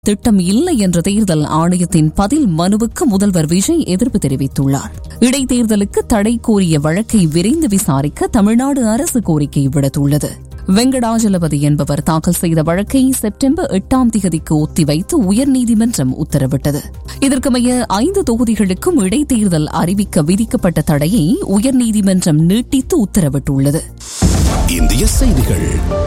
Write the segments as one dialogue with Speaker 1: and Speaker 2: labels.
Speaker 1: திட்டம் இல்லை என்ற தேர்தல் ஆணையத்தின் பதில் மனுவுக்கு முதல்வர் விஜய் எதிர்ப்பு தெரிவித்துள்ளார் இடைத்தேர்தலுக்கு தடை கோரிய வழக்கை விரைந்து விசாரிக்க தமிழ்நாடு அரசு கோரிக்கை விடுத்துள்ளது வெங்கடாஜலபதி என்பவர் தாக்கல் செய்த வழக்கை செப்டம்பர் எட்டாம் தேதிக்கு ஒத்திவைத்து உயர்நீதிமன்றம் உத்தரவிட்டது இதற்கமைய ஐந்து தொகுதிகளுக்கும் இடைத்தேர்தல் அறிவிக்க விதிக்கப்பட்ட தடையை உயர்நீதிமன்றம் நீட்டித்து உத்தரவிட்டுள்ளது
Speaker 2: இந்திய செய்திகள்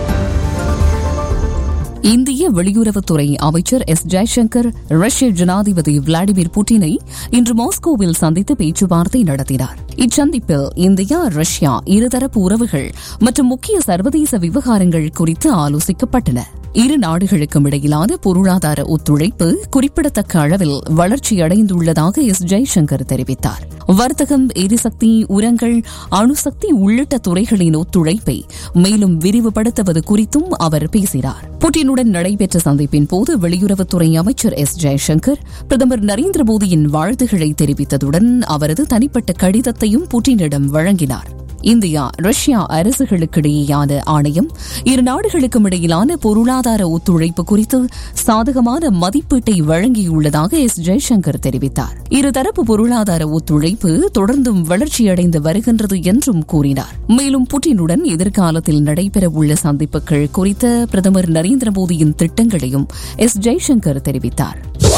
Speaker 1: இந்திய வெளியுறவுத்துறை அமைச்சர் எஸ் ஜெய்சங்கர் ரஷ்ய ஜனாதிபதி விளாடிமிர் புட்டினை இன்று மாஸ்கோவில் சந்தித்து பேச்சுவார்த்தை நடத்தினார் இச்சந்திப்பில் இந்தியா ரஷ்யா இருதரப்பு உறவுகள் மற்றும் முக்கிய சர்வதேச விவகாரங்கள் குறித்து ஆலோசிக்கப்பட்டன இரு நாடுகளுக்கும் இடையிலான பொருளாதார ஒத்துழைப்பு குறிப்பிடத்தக்க அளவில் வளர்ச்சியடைந்துள்ளதாக எஸ் ஜெய்சங்கர் தெரிவித்தார் வர்த்தகம் எரிசக்தி உரங்கள் அணுசக்தி உள்ளிட்ட துறைகளின் ஒத்துழைப்பை மேலும் விரிவுபடுத்துவது குறித்தும் அவர் பேசினார் புட்டினுடன் நடைபெற்ற சந்திப்பின் போது வெளியுறவுத்துறை அமைச்சர் எஸ் ஜெய்சங்கர் பிரதமர் நரேந்திர மோடியின் வாழ்த்துக்களை தெரிவித்ததுடன் அவரது தனிப்பட்ட கடிதத்தையும் புட்டினிடம் வழங்கினார் இந்தியா ரஷ்யா அரசுகளுக்கிடையேயான ஆணையம் இரு நாடுகளுக்கும் இடையிலான பொருளாதார ஒத்துழைப்பு குறித்து சாதகமான மதிப்பீட்டை வழங்கியுள்ளதாக எஸ் ஜெய்சங்கர் தெரிவித்தார் இருதரப்பு பொருளாதார ஒத்துழைப்பு தொடர்ந்தும் வளர்ச்சியடைந்து வருகின்றது என்றும் கூறினார் மேலும் புட்டினுடன் எதிர்காலத்தில் நடைபெறவுள்ள சந்திப்புகள் குறித்த பிரதமர் நரேந்திர மோடியின் திட்டங்களையும் எஸ் ஜெய்சங்கர் தெரிவித்தார்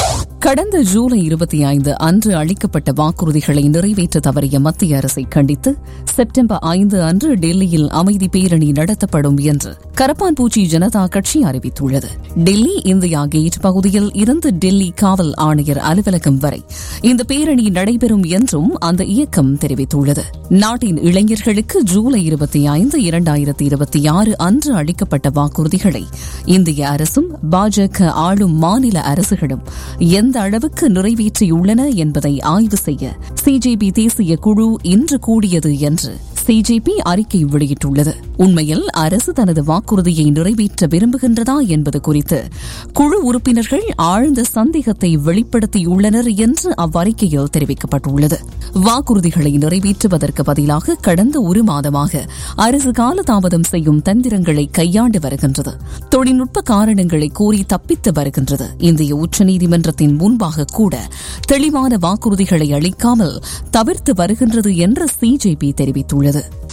Speaker 1: கடந்த ஜூலை இருபத்தி ஐந்து அன்று அளிக்கப்பட்ட வாக்குறுதிகளை நிறைவேற்ற தவறிய மத்திய அரசை கண்டித்து செப்டம்பர் ஐந்து அன்று டெல்லியில் அமைதி பேரணி நடத்தப்படும் என்று கரப்பான்பூச்சி ஜனதா கட்சி அறிவித்துள்ளது டெல்லி இந்தியா கேட் பகுதியில் இருந்து டெல்லி காவல் ஆணையர் அலுவலகம் வரை இந்த பேரணி நடைபெறும் என்றும் அந்த இயக்கம் தெரிவித்துள்ளது நாட்டின் இளைஞர்களுக்கு ஜூலை இருபத்தி ஐந்து இரண்டாயிரத்தி இருபத்தி ஆறு அன்று அளிக்கப்பட்ட வாக்குறுதிகளை இந்திய அரசும் பாஜக ஆளும் மாநில அரசுகளும் எந்த அளவுக்கு நிறைவேற்றியுள்ளன என்பதை ஆய்வு செய்ய சிஜேபி தேசிய குழு இன்று கூடியது என்று சிஜேபி அறிக்கை வெளியிட்டுள்ளது உண்மையில் அரசு தனது வாக்குறுதியை நிறைவேற்ற விரும்புகின்றதா என்பது குறித்து குழு உறுப்பினர்கள் ஆழ்ந்த சந்தேகத்தை வெளிப்படுத்தியுள்ளனர் என்று அவ்வறிக்கையில் தெரிவிக்கப்பட்டுள்ளது வாக்குறுதிகளை நிறைவேற்றுவதற்கு பதிலாக கடந்த ஒரு மாதமாக அரசு காலதாமதம் செய்யும் தந்திரங்களை கையாண்டு வருகின்றது தொழில்நுட்ப காரணங்களை கூறி தப்பித்து வருகின்றது இந்திய உச்சநீதிமன்றத்தின் முன்பாக கூட தெளிவான வாக்குறுதிகளை அளிக்காமல் தவிர்த்து வருகின்றது என்று சிஜேபி தெரிவித்துள்ளது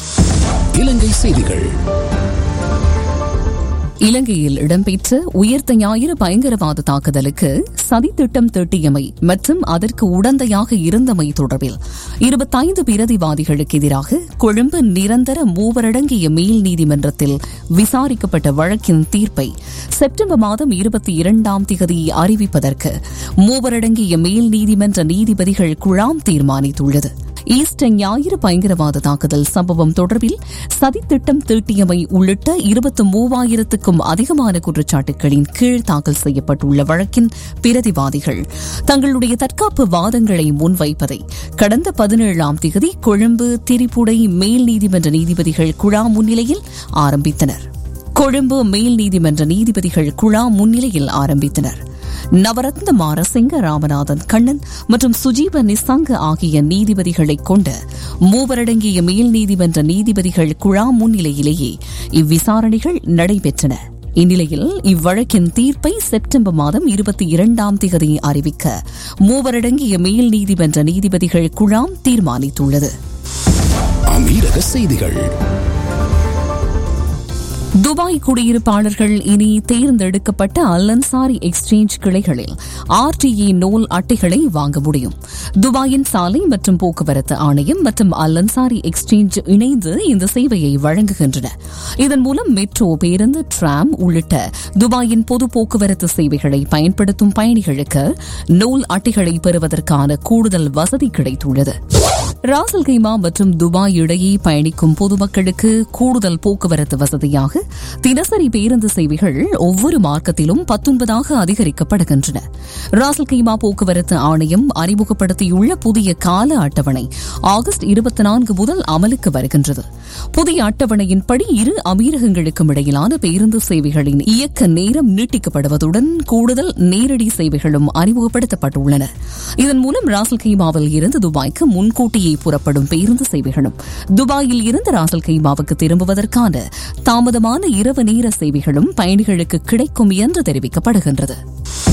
Speaker 2: இலங்கை செய்திகள்
Speaker 1: இலங்கையில் இடம்பெற்ற உயர்த்த ஞாயிறு பயங்கரவாத தாக்குதலுக்கு சதித்திட்டம் தீட்டியமை மற்றும் அதற்கு உடந்தையாக இருந்தமை தொடர்பில் இருபத்தைந்து பிரதிவாதிகளுக்கு எதிராக கொழும்பு நிரந்தர மூவரடங்கிய மேல் நீதிமன்றத்தில் விசாரிக்கப்பட்ட வழக்கின் தீர்ப்பை செப்டம்பர் மாதம் இருபத்தி இரண்டாம் திகதி அறிவிப்பதற்கு மூவரடங்கிய மேல் நீதிமன்ற நீதிபதிகள் குழாம் தீர்மானித்துள்ளது ஈஸ்டர் ஞாயிறு பயங்கரவாத தாக்குதல் சம்பவம் தொடர்பில் சதித்திட்டம் தீட்டியமை உள்ளிட்ட இருபத்தி மூவாயிரத்துக்கும் அதிகமான குற்றச்சாட்டுகளின் கீழ் தாக்கல் செய்யப்பட்டுள்ள வழக்கின் பிரதிவாதிகள் தங்களுடைய தற்காப்பு வாதங்களை முன்வைப்பதை கடந்த பதினேழாம் திகதி கொழும்பு திரிபுடை மேல் நீதிமன்ற நீதிபதிகள் குழா முன்னிலையில் ஆரம்பித்தனர் கொழும்பு மேல் நீதிமன்ற நீதிபதிகள் குழா முன்னிலையில் ஆரம்பித்தனர் நவரத்ன மாரசிங்க ராமநாதன் கண்ணன் மற்றும் சுஜீவ நிசங்க ஆகிய நீதிபதிகளை கொண்ட மூவரடங்கிய மேல் நீதிமன்ற நீதிபதிகள் குழா முன்னிலையிலேயே இவ்விசாரணைகள் நடைபெற்றன இந்நிலையில் இவ்வழக்கின் தீர்ப்பை செப்டம்பர் மாதம் இருபத்தி இரண்டாம் தேதி அறிவிக்க மூவரடங்கிய மேல் நீதிமன்ற நீதிபதிகள் குழாம் தீர்மானித்துள்ளது
Speaker 2: அமீரக செய்திகள்
Speaker 1: துபாய் குடியிருப்பாளர்கள் இனி தேர்ந்தெடுக்கப்பட்ட அல்லன்சாரி எக்ஸ்சேஞ்ச் கிளைகளில் ஆர்டிஏ நூல் அட்டைகளை வாங்க முடியும் துபாயின் சாலை மற்றும் போக்குவரத்து ஆணையம் மற்றும் அல்லன்சாரி எக்ஸ்சேஞ்ச் இணைந்து இந்த சேவையை வழங்குகின்றன இதன் மூலம் மெட்ரோ பேருந்து டிராம் உள்ளிட்ட துபாயின் பொது போக்குவரத்து சேவைகளை பயன்படுத்தும் பயணிகளுக்கு நூல் அட்டைகளை பெறுவதற்கான கூடுதல் வசதி கிடைத்துள்ளது ராசல் கைமா மற்றும் துபாய் இடையே பயணிக்கும் பொதுமக்களுக்கு கூடுதல் போக்குவரத்து வசதியாக தினசரி பேருந்து சேவைகள் ஒவ்வொரு மார்க்கத்திலும் பத்தொன்பதாக அதிகரிக்கப்படுகின்றன ராசல் கைமா போக்குவரத்து ஆணையம் அறிமுகப்படுத்தியுள்ள புதிய கால அட்டவணை ஆகஸ்ட் இருபத்தி நான்கு முதல் அமலுக்கு வருகின்றது புதிய அட்டவணையின்படி இரு அமீரகங்களுக்கும் இடையிலான பேருந்து சேவைகளின் இயக்க நேரம் நீட்டிக்கப்படுவதுடன் கூடுதல் நேரடி சேவைகளும் அறிமுகப்படுத்தப்பட்டுள்ளன இதன் மூலம் ராசல் கைமாவில் இருந்து துபாய்க்கு முன்கூட்டியே புறப்படும் பேருந்து சேவைகளும் துபாயில் இருந்து ராசல் கைமாவுக்கு திரும்புவதற்கான தாமதமான இரவு நேர சேவைகளும் பயணிகளுக்கு கிடைக்கும் என்று தெரிவிக்கப்படுகின்றது